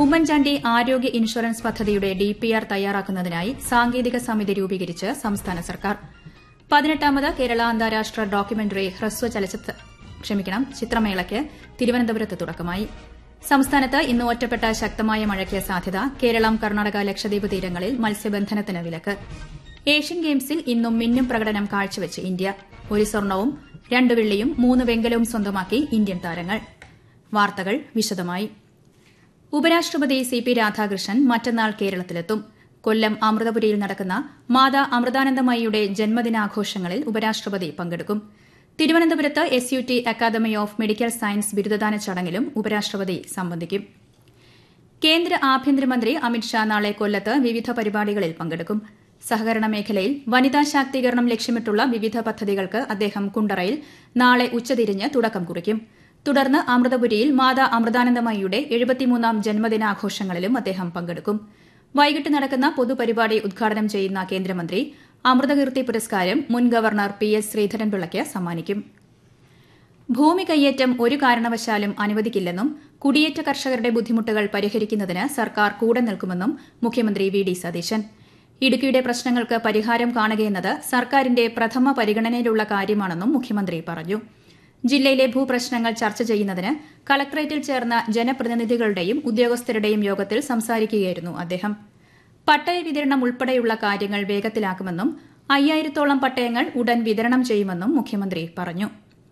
ഉമ്മൻചാണ്ടി ആരോഗ്യ ഇൻഷുറൻസ് പദ്ധതിയുടെ ഡിപിആർ തയ്യാറാക്കുന്നതിനായി സാങ്കേതിക സമിതി രൂപീകരിച്ച് സംസ്ഥാന സർക്കാർ പതിനെട്ടാമത് കേരള അന്താരാഷ്ട്ര ഡോക്യുമെന്ററി ഹ്രസ്വ ചലച്ചിത്ര ക്ഷമിക്കണം ചിത്രമേളയ്ക്ക് തിരുവനന്തപുരത്ത് തുടക്കമായി സംസ്ഥാനത്ത് ഇന്ന് ഒറ്റപ്പെട്ട ശക്തമായ മഴയ്ക്ക് സാധ്യത കേരളം കർണാടക ലക്ഷദ്വീപ് തീരങ്ങളിൽ മത്സ്യബന്ധനത്തിന് വിലക്ക് ഏഷ്യൻ ഗെയിംസിൽ ഇന്നും മിന്നും പ്രകടനം കാഴ്ചവെച്ച് ഇന്ത്യ ഒരു സ്വർണവും രണ്ട് വെള്ളിയും മൂന്ന് വെങ്കലവും സ്വന്തമാക്കി ഇന്ത്യൻ താരങ്ങൾ വാർത്തകൾ വിശദമായി ഉപരാഷ്ട്രപതി സി പി രാധാകൃഷ്ണൻ മറ്റന്നാൾ കേരളത്തിലെത്തും കൊല്ലം അമൃതപുരിയിൽ നടക്കുന്ന മാതാ അമൃതാനന്ദമയിയുടെ ജന്മദിനാഘോഷങ്ങളിൽ ഉപരാഷ്ട്രപതി പങ്കെടുക്കും തിരുവനന്തപുരത്ത് S U T academy of medical science ബിരുദദാന ചടങ്ങിലും ഉപരാഷ്ട്രപതി സംബന്ധിക്കും കേന്ദ്ര ആഭ്യന്തരമന്ത്രി അമിത്ഷാ നാളെ കൊല്ലത്ത് വിവിധ പരിപാടികളിൽ പങ്കെടുക്കും സഹകരണ മേഖലയിൽ വനിതാ ശാക്തീകരണം ലക്ഷ്യമിട്ടുള്ള വിവിധ പദ്ധതികൾക്ക് അദ്ദേഹം കുണ്ടറയിൽ നാളെ ഉച്ചതിരിഞ്ഞ് തുടക്കം കുറിക്കും തുടർന്ന് അമൃതപുരിയിൽ മാതാ അമൃതാനന്ദമയിയുടെ എഴുപത്തിമൂന്നാം ജന്മദിനാഘോഷങ്ങളിലും അദ്ദേഹം പങ്കെടുക്കും വൈകിട്ട് നടക്കുന്ന പൊതുപരിപാടി ഉദ്ഘാടനം ചെയ്യുന്ന കേന്ദ്രമന്ത്രി അമൃതകീർത്തി പുരസ്കാരം മുൻ ഗവർണർ പി എസ് ശ്രീധരൻപിള്ളയ്ക്ക് സമ്മാനിക്കും ഭൂമി കയ്യേറ്റം ഒരു കാരണവശാലും അനുവദിക്കില്ലെന്നും കുടിയേറ്റ കർഷകരുടെ ബുദ്ധിമുട്ടുകൾ പരിഹരിക്കുന്നതിന് സർക്കാർ കൂടെ നിൽക്കുമെന്നും മുഖ്യമന്ത്രി വി ഡി സതീശൻ ഇടുക്കിയുടെ പ്രശ്നങ്ങൾക്ക് പരിഹാരം കാണുകയെന്നത് സർക്കാരിന്റെ പ്രഥമ പരിഗണനയിലുള്ള കാര്യമാണെന്നും മുഖ്യമന്ത്രി പറഞ്ഞു ജില്ലയിലെ ഭൂപ്രശ്നങ്ങൾ ചർച്ച ചെയ്യുന്നതിന് കളക്ടറേറ്റിൽ ചേർന്ന ജനപ്രതിനിധികളുടെയും ഉദ്യോഗസ്ഥരുടെയും യോഗത്തിൽ സംസാരിക്കുകയായിരുന്നു അദ്ദേഹം പട്ടയ വിതരണം ഉൾപ്പെടെയുള്ള കാര്യങ്ങൾ വേഗത്തിലാക്കുമെന്നും അയ്യായിരത്തോളം പട്ടയങ്ങൾ ഉടൻ വിതരണം ചെയ്യുമെന്നും മുഖ്യമന്ത്രി പറഞ്ഞു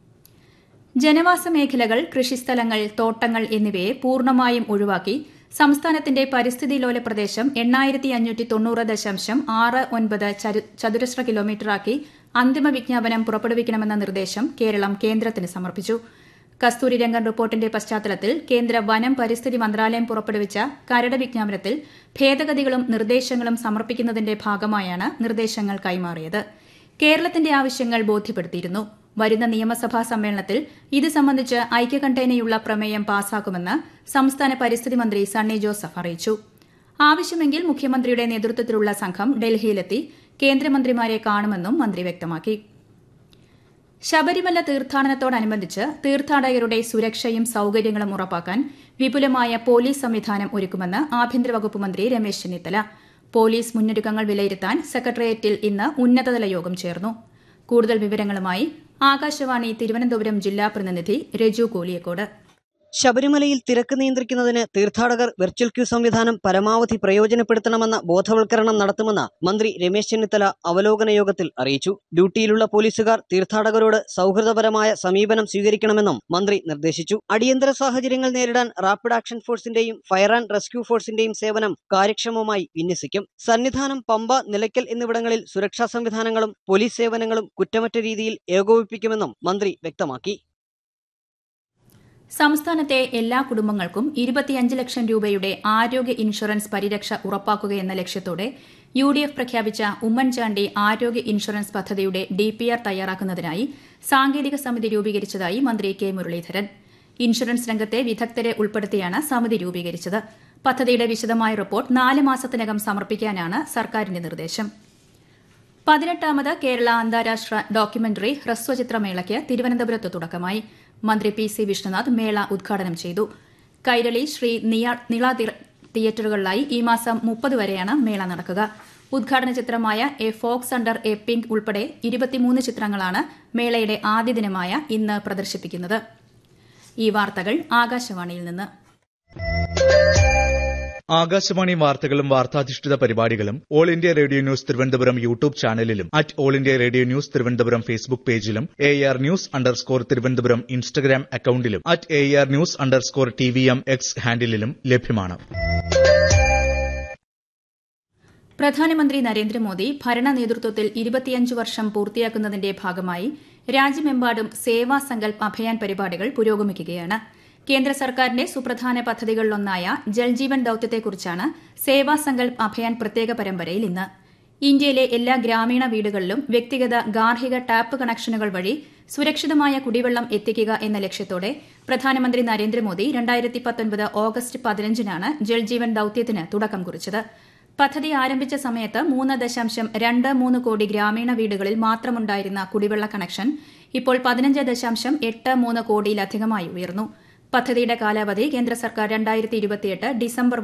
ജനവാസ മേഖലകൾ കൃഷിസ്ഥലങ്ങൾ തോട്ടങ്ങൾ എന്നിവയെ പൂർണ്ണമായും ഒഴിവാക്കി സംസ്ഥാനത്തിന്റെ പരിസ്ഥിതി ലോല പ്രദേശം എണ്ണായിരത്തി അഞ്ഞൂറ്റി തൊണ്ണൂറ് ദശാംശം ആറ് ഒൻപത് ചതുരശ്ര കിലോമീറ്ററാക്കി അന്തിമ വിജ്ഞാപനം പുറപ്പെടുവിക്കണമെന്ന നിർദ്ദേശം കേരളം കേന്ദ്രത്തിന് സമർപ്പിച്ചു കസ്തൂരിരംഗൻ റിപ്പോർട്ടിന്റെ പശ്ചാത്തലത്തിൽ കേന്ദ്ര വനം പരിസ്ഥിതി മന്ത്രാലയം പുറപ്പെടുവിച്ച കരട് വിജ്ഞാപനത്തിൽ ഭേദഗതികളും നിർദ്ദേശങ്ങളും സമർപ്പിക്കുന്നതിന്റെ ഭാഗമായാണ് നിർദ്ദേശങ്ങൾ കൈമാറിയത് കേരളത്തിന്റെ ആവശ്യങ്ങൾ ബോധ്യപ്പെടുത്തിയിരുന്നു വരുന്ന നിയമസഭാ സമ്മേളനത്തിൽ ഇത് സംബന്ധിച്ച് ഐക്യകണ്ഠേനയുള്ള പ്രമേയം പാസാക്കുമെന്ന് സംസ്ഥാന പരിസ്ഥിതി മന്ത്രി സണ്ണി ജോസഫ് അറിയിച്ചു ആവശ്യമെങ്കിൽ മുഖ്യമന്ത്രിയുടെ നേതൃത്വത്തിലുള്ള സംഘം ഡൽഹിയിലെത്തി കേന്ദ്രമന്ത്രിമാരെ കാണുമെന്നും മന്ത്രി വ്യക്തമാക്കി ശബരിമല തീർത്ഥാടനത്തോടനുബന്ധിച്ച് തീർത്ഥാടകരുടെ സുരക്ഷയും സൌകര്യങ്ങളും ഉറപ്പാക്കാൻ വിപുലമായ പോലീസ് സംവിധാനം ഒരുക്കുമെന്ന് ആഭ്യന്തര വകുപ്പ് മന്ത്രി രമേശ് ചെന്നിത്തല പോലീസ് മുന്നൊരുക്കങ്ങൾ വിലയിരുത്താൻ സെക്രട്ടേറിയറ്റിൽ ഇന്ന് ഉന്നതതല യോഗം ചേർന്നു കൂടുതൽ വിവരങ്ങളുമായി ആകാശവാണി തിരുവനന്തപുരം ജില്ലാ പ്രതിനിധി രജു കോലിയക്കോട് ശബരിമലയിൽ തിരക്ക് നിയന്ത്രിക്കുന്നതിന് തീർത്ഥാടകർ വെർച്വൽ ക്യൂ സംവിധാനം പരമാവധി പ്രയോജനപ്പെടുത്തണമെന്ന ബോധവൽക്കരണം നടത്തുമെന്ന് മന്ത്രി രമേശ് ചെന്നിത്തല അവലോകന യോഗത്തിൽ അറിയിച്ചു ഡ്യൂട്ടിയിലുള്ള പോലീസുകാർ തീർത്ഥാടകരോട് സൗഹൃദപരമായ സമീപനം സ്വീകരിക്കണമെന്നും മന്ത്രി നിർദ്ദേശിച്ചു അടിയന്തര സാഹചര്യങ്ങൾ നേരിടാൻ റാപ്പിഡ് ആക്ഷൻ ഫോഴ്സിന്റെയും ഫയർ ആൻഡ് റെസ്ക്യൂ ഫോഴ്സിന്റെയും സേവനം കാര്യക്ഷമമായി വിന്യസിക്കും സന്നിധാനം പമ്പ നിലയ്ക്കൽ എന്നിവിടങ്ങളിൽ സുരക്ഷാ സംവിധാനങ്ങളും പോലീസ് സേവനങ്ങളും കുറ്റമറ്റ രീതിയിൽ ഏകോപിപ്പിക്കുമെന്നും മന്ത്രി വ്യക്തമാക്കി സംസ്ഥാനത്തെ എല്ലാ കുടുംബങ്ങൾക്കും ഇരുപത്തിയഞ്ച് ലക്ഷം രൂപയുടെ ആരോഗ്യ ഇൻഷുറൻസ് പരിരക്ഷ ഉറപ്പാക്കുകയെന്ന ലക്ഷ്യത്തോടെ യു ഡി എഫ് പ്രഖ്യാപിച്ച ഉമ്മൻചാണ്ടി ആരോഗ്യ ഇൻഷുറൻസ് പദ്ധതിയുടെ ഡിപിആർ തയ്യാറാക്കുന്നതിനായി സാങ്കേതിക സമിതി രൂപീകരിച്ചതായി മന്ത്രി കെ മുരളീധരൻ ഇൻഷുറൻസ് രംഗത്തെ വിദഗ്ധരെ ഉൾപ്പെടുത്തിയാണ് സമിതി രൂപീകരിച്ചത് പദ്ധതിയുടെ വിശദമായ റിപ്പോർട്ട് നാല് മാസത്തിനകം സമർപ്പിക്കാനാണ് സർക്കാരിന്റെ നിർദ്ദേശം പതിനെട്ടാമത് കേരള അന്താരാഷ്ട്ര ഡോക്യുമെന്ററി ഹ്രസ്വചിത്രമേളയ്ക്ക് തിരുവനന്തപുരത്ത് തുടക്കമായി മന്ത്രി പി സി വിഷ്ണുനാഥ് മേള ഉദ്ഘാടനം ചെയ്തു കൈരളി ശ്രീ നിള തിയേറ്ററുകളിലായി ഈ മാസം മുപ്പത് വരെയാണ് മേള നടക്കുക ഉദ്ഘാടന ചിത്രമായ a fox under a pink ഉൾപ്പെടെ ഇരുപത്തിമൂന്ന് ചിത്രങ്ങളാണ് മേളയുടെ ആദ്യ ദിനമായ ഇന്ന് പ്രദർശിപ്പിക്കുന്നത് ഈ വാർത്തകൾ ആകാശവാണിയിൽ നിന്ന് ആകാശവാണി വാർത്തകളും വാർത്താധിഷ്ഠിത പരിപാടികളും All India Radio News Thiruvananthapuram YouTube ചാനലിലും at All India Radio News Thiruvananthapuram Facebook പേജിലും A R news underscore Thiruvananthapuram Instagram അക്കൌണ്ടിലും at A R news underscore T V M X ഹാൻഡിലും ലഭ്യമാണ് പ്രധാനമന്ത്രി നരേന്ദ്രമോദി ഭരണ നേതൃത്വത്തിൽ ഇരുപത്തിയഞ്ച് വർഷം പൂർത്തിയാക്കുന്നതിന്റെ ഭാഗമായി രാജ്യമെമ്പാടും സേവാ സങ്കൽപ് അഭിയാൻ പരിപാടികൾ പുരോഗമിക്കുകയാണ് കേന്ദ്ര സർക്കാരിന്റെ സുപ്രധാന പദ്ധതികളിലൊന്നായ ജൽജീവൻ ദൌത്യത്തെക്കുറിച്ചാണ് സേവാ സങ്കൽപ് അഭിയാൻ പ്രത്യേക പരമ്പരയിൽ ഇന്ന് ഇന്ത്യയിലെ എല്ലാ ഗ്രാമീണ വീടുകളിലും വ്യക്തിഗത ഗാർഹിക ടാപ്പ് കണക്ഷനുകൾ വഴി സുരക്ഷിതമായ കുടിവെള്ളം എത്തിക്കുക എന്ന ലക്ഷ്യത്തോടെ പ്രധാനമന്ത്രി നരേന്ദ്രമോദി രണ്ടായിരത്തി പത്തൊൻപത് ഓഗസ്റ്റ് പതിനഞ്ചിനാണ് ജൽജീവൻ ദൌത്യത്തിന് തുടക്കം കുറിച്ചത് പദ്ധതി ആരംഭിച്ച സമയത്ത് മൂന്ന് ദശാംശം രണ്ട് മൂന്ന് കോടി ഗ്രാമീണ വീടുകളിൽ മാത്രമുണ്ടായിരുന്ന കുടിവെള്ള കണക്ഷൻ ഇപ്പോൾ പതിനഞ്ച് ദശാംശം എട്ട് മൂന്ന് കോടിയിലധികമായി ഉയർന്നു പദ്ധതിയുടെ കാലാവധി കേന്ദ്ര സർക്കാർ രണ്ടായിരത്തി ഇരുപത്തിയെട്ട് ഡിസംബർ